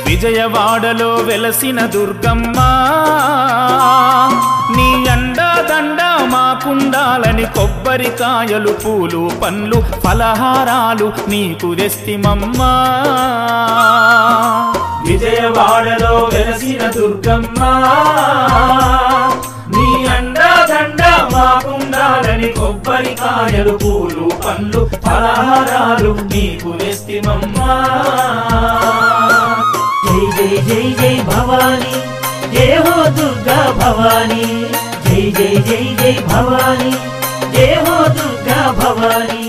విజయవాడలో వెలసిన దుర్గమ్మ నీ అండా దండ మాకుండాలని కొబ్బరికాయలు పూలు పండ్లు ఫలహారాలు నీకు తెస్తిమమ్మా విజయవాడలో వెలసిన దుర్గమ్మ నీ అండా దండ మాకుండాలని కొబ్బరికాయలు పూలు పండ్లు ఫలహారాలు నీకు తెస్తిమమ్మా జై జై జై జై భవానీ జయ హో దుర్గా భవానీ జై జై జై జై భవానీ జయ హో దుర్గా భవానీ